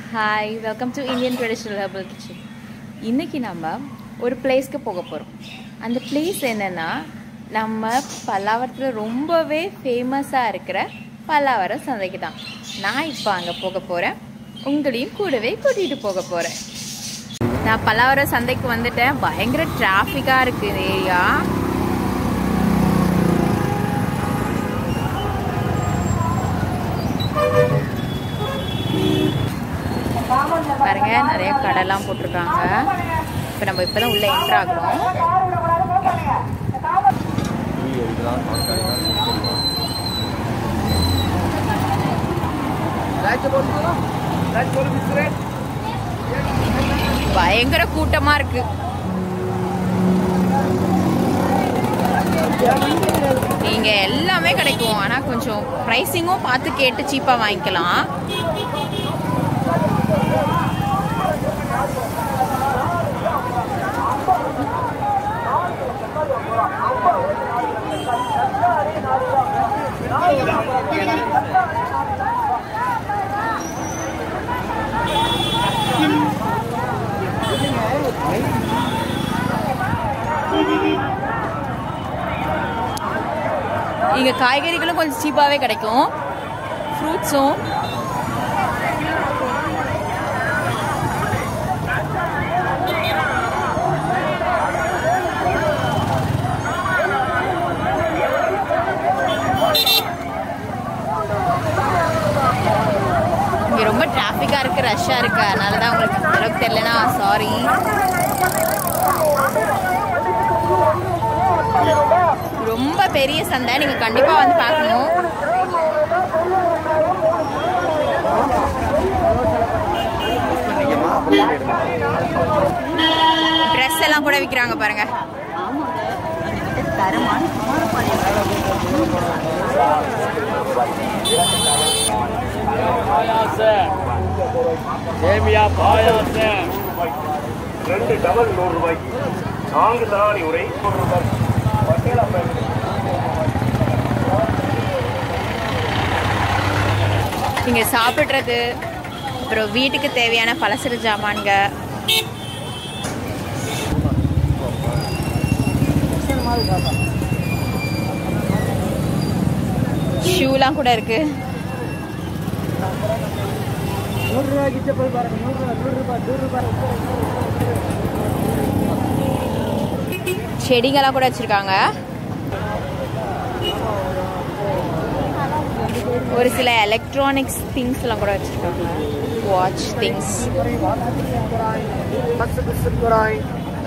Hi welcome to Indian traditional herbal kitchen இன்றைக்கி நம்ம ஒரு பிளேஸ்க்கு போக போகிறோம் அந்த பிளேஸ் என்னென்னா நம்ம பல்லாவரத்தில் ரொம்பவே ஃபேமஸாக இருக்கிற பல்லாவரம் சந்தைக்கு தான் நான் இப்போ அங்கே போக போகிறேன் உங்களையும் கூடவே கூட்டிகிட்டு போக போகிறேன் நான் பல்லாவரம் சந்தைக்கு வந்துட்டேன் பயங்கர டிராஃபிக்காக இருக்குது இந்த ஏரியா பாருங்க நிறைய கடைலாம் போட்டிருக்காங்க இப்போ நம்ம இப்போ தான் உள்ளே என்ட்ரு ஆகுறோம் பயங்கர கூட்டமா இருக்கு நீங்க எல்லாமே கிடைக்கும் ஆனா கொஞ்சம் ப்ரைஸிங்கும் பார்த்து கேட்டு சீப்பா வாங்கிக்கலாம் இங்க காய்கறிகளும் கொஞ்சம் சீப்பாவே கிடைக்கும் ஃப்ரூட்ஸும் இங்க ரொம்ப டிராஃபிக்கா இருக்கு ரஷ்ஷா இருக்கு அதனால தான் உங்களுக்கு இந்த அளவுக்கு தெரியலனா சாரி ரொம்ப பெரிய சந்தை நீங்க கண்டிப்பா வந்து பார்க்கணும் ட்ரெஸ் எல்லாம் கூட விற்கிறாங்க பாருங்க பாயாசம் சேமியா பாயாசம் ரெண்டு டபுள் நூறு ரூபாய்க்கு நான்கு தானி உரை நூறு ரூபாய் பட்டேலா பேங்க் இங்க சாப்பிட்றது அப்புறம் வீட்டுக்கு தேவையான பலசர ஜாமான்க ஷூலாம் கூட இருக்கு நூறு ரூபாய்க்கு செப்பல் பாருங்க நூறு ரூபாய் நூறு ரூபாய் நூறு ரூபாய் செடிங்கெல்லாம் கூட வச்சிருக்காங்க ஒரு சில எலக்ட்ரானிக்ஸ் திங்ஸ்லாம் கூட வச்சிருக்காங்க வாட்ச் திங்ஸ் பத்து பத்து ரூபாய்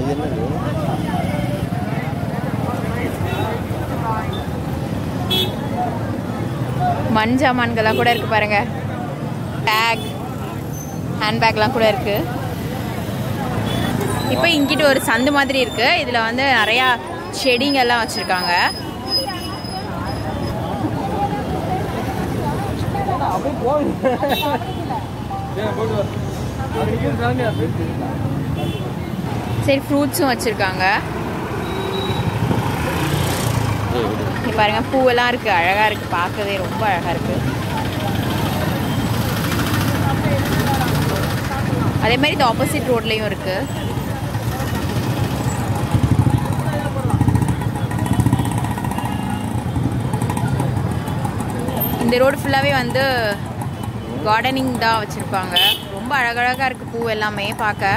மண் ஜாமான்கள்லாம் கூட இருக்கு பாருங்க பேக் ஹேண்ட்பேக்லாம் கூட இருக்கு இப்போ இங்கிட்டு ஒரு சந்து மாதிரி இருக்கு இதுல வந்து நிறையா செடிங்கெல்லாம் வச்சிருக்காங்க அப்படியே போகுது போட்டு சரி ஃப்ரூட்ஸும் வச்சிருக்காங்க இங்க பாருங்க பூவெல்லாம் இருக்கு அழகா இருக்கு பார்க்கவே ரொம்ப அழகா இருக்கு அதே மாதிரி இது ஆப்போசிட் ரோட்லயும் இருக்கு இந்த ரோடு ஃபுல்லாகவே வந்து கார்டனிங் தான் வச்சுருப்பாங்க ரொம்ப அழகழகாக இருக்குது பூ எல்லாமே பார்க்க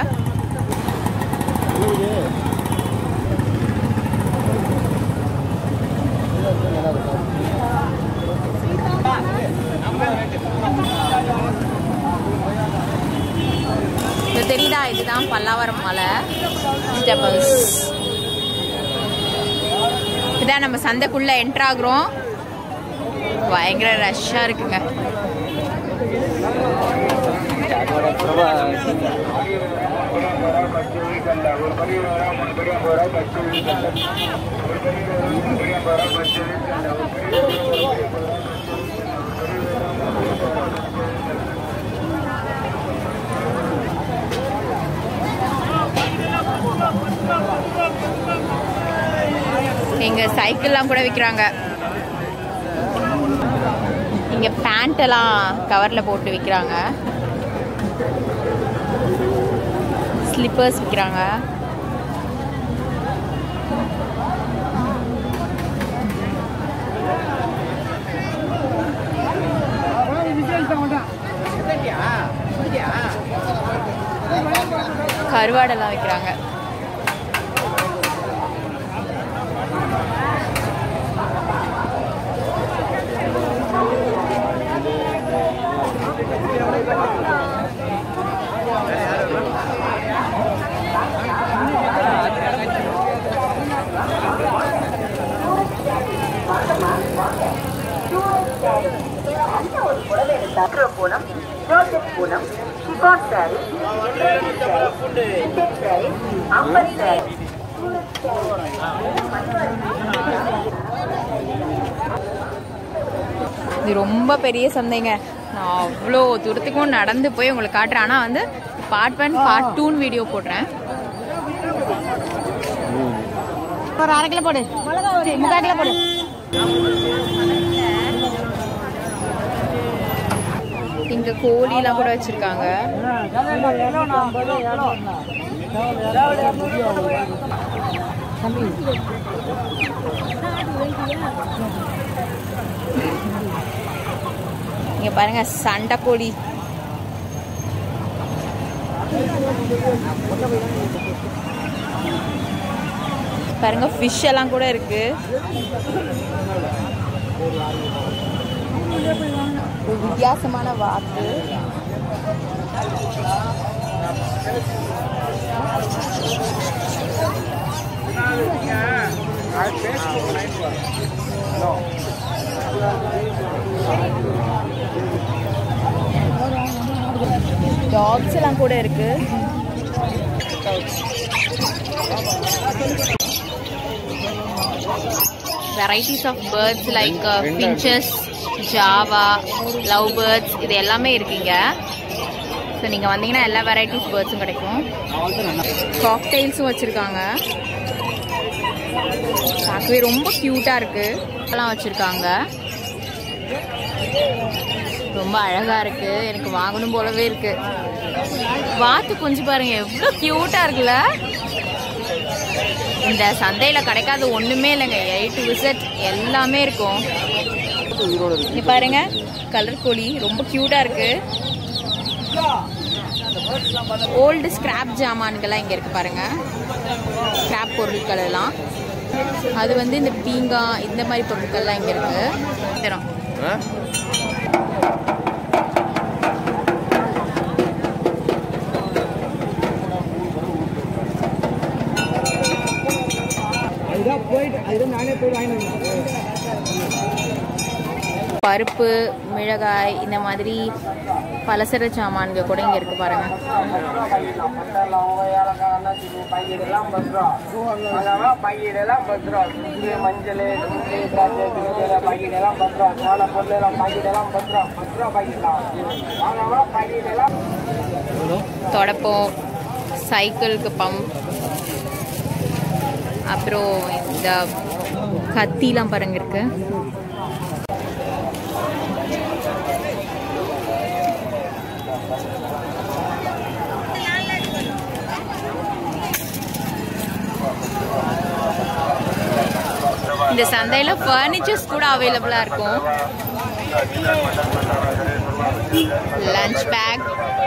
இது தெரியுதா இதுதான் பல்லாவரம் மலை வெஜிடபிள்ஸ் இதான் நம்ம சந்தைக்குள்ள என்ட்ரு ஆகுறோம் பயங்கர ரஷ்ஷாக இருக்குங்க இங்க சைக்கிள்லாம் கூட விற்கிறாங்க இங்க பேண்ட் எல்லாம் கவர்ல போட்டு விற்கிறாங்க ஸ்லிப்பர்ஸ் விற்கிறாங்க கருவாடெல்லாம் விற்கிறாங்க Poonam Joseph Poonam chiffon sari sari amber sari இது ரொம்ப பெரிய சந்தைங்க நான் அவ்வளோ தூரத்துக்கும் நடந்து போய் உங்களுக்கு காட்டுறேன் ஆனால் வந்து பார்ட் ஒன் பார்ட் டூன்னு வீடியோ போடுறேன் ஒரு அரை கிலோ போடு சரி, முக்கால் கிலோ போடு இங்க கோழிலாம் கூட வச்சிருக்காங்க இங்க பாருங்க சண்டை கோழி பாருங்க ஃபிஷ் எல்லாம் கூட இருக்கு ஒரு வித்தியாசமான வாத்து டாக்ஸ் எல்லாம் கூட இருக்கு varieties of birds like finches Java love birds இது எல்லாமே இருக்குங்க ஸோ நீங்கள் வந்தீங்கன்னா எல்லா வெரைட்டிஸ் பேர்ட்ஸும் கிடைக்கும் காக்டெயில்ஸும் வச்சுருக்காங்க பார்க்கவே ரொம்ப க்யூட்டாக இருக்குது எல்லாம் வச்சுருக்காங்க ரொம்ப அழகாக இருக்குது எனக்கு வாங்கணும் போலவே இருக்குது வாத்து கொஞ்சம் பாருங்க எவ்வளோ க்யூட்டாக இருக்குல்ல இந்த சந்தையில் கிடைக்காத ஒன்றுமே இல்லைங்க எயிட் விசிட் எல்லாமே இருக்கும் இங்க பாருங்க கலர் கோழி ரொம்ப க்யூட்டாக இருக்கு ஓல்டு ஸ்கிராப் ஜாமான்கள்லாம் இங்கே இருக்கு பாருங்க ஸ்கிராப் பொருட்கள் எல்லாம் அது வந்து இந்த பீங்கா இந்த மாதிரி பொருட்கள்லாம் இங்கே இருக்கு தரும் அதுதான் போயிட்டு அதுதான் நானே போய் வாங்கிட்டு வந்தேன் பருப்பு மிளகாய் இந்த மாதிரி பலசர சாமான்கள் கூட இங்கே இருக்கு பாருங்க மஞ்சள் திராட்சை பாக்கெட் எல்லாம் பத்து ரூபா சோள பொருள் எல்லாம் பாக்கெட் எல்லாம் பத்து ரூபா பத்து ரூபா பாக்கெட் தான் வாங்க பாக்கெட் எல்லாம் தொடப்பம் சைக்கிளுக்கு பம்ப் அப்புறம் இந்த கத்திலாம் பாருங்க இருக்கு இந்த சந்தையில் ஃபர்னிச்சர்ஸ் கூட அவைலபிளாக இருக்கும் lunch pack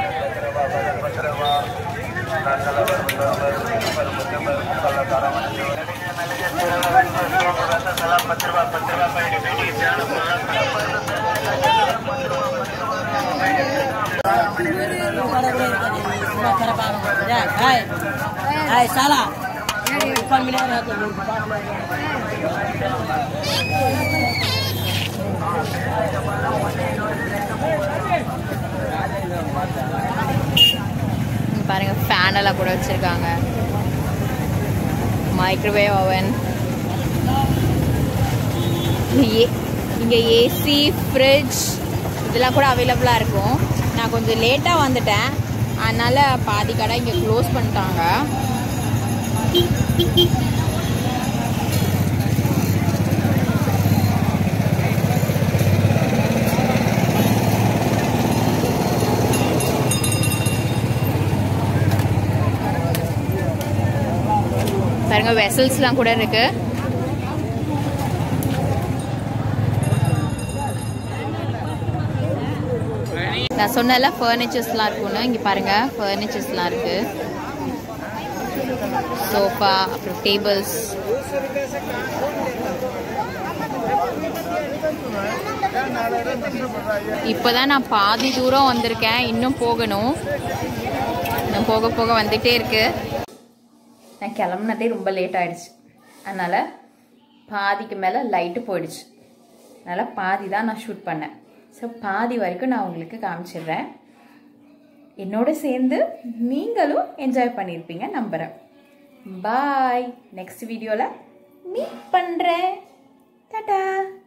Hai, hai salah. Depan miliar atau இங்க பாருங்க ஃபேன் எல்லாம் கூட வச்சிருக்காங்க மைக்ரோவேவ் ஓவன் இங்கே ஏசி ஃப்ரிட்ஜ் இதெல்லாம் கூட அவைலபிளாக இருக்கும் நான் கொஞ்சம் லேட்டாக வந்துட்டேன் அதனால் பாதி கடை இங்கே க்ளோஸ் பண்ணிட்டாங்க பாருங்க வெசல்ஸ்லாம் கூட இருக்கு நான் சொன்னல ஃபர்னிச்சர்ஸ்லாம் இருக்கும்னு இங்கே பாருங்க ஃபர்னிச்சர்ஸ்லாம் இருக்கு சோஃபா அப்புறம் டேபிள்ஸ் இப்போதான் நான் பாதி தூரம் வந்திருக்கேன் இன்னும் போகணும் இன்னும் போக போக வந்துட்டே இருக்கு நான் கிளம்புனதே ரொம்ப லேட் ஆயிடுச்சு அதனால பாதிக்கு மேலே லைட்டு போயிடுச்சு அதனால் பாதி தான் நான் ஷூட் பண்ணேன் ஸோ பாதி வரைக்கும் நான் உங்களுக்கு காமிச்சிடுறேன் என்னோட சேர்ந்து நீங்களும் என்ஜாய் பண்ணியிருப்பீங்க நம்புகிறேன் பாய் நெக்ஸ்ட் வீடியோவில் மீட் பண்ணுறேன் டாடா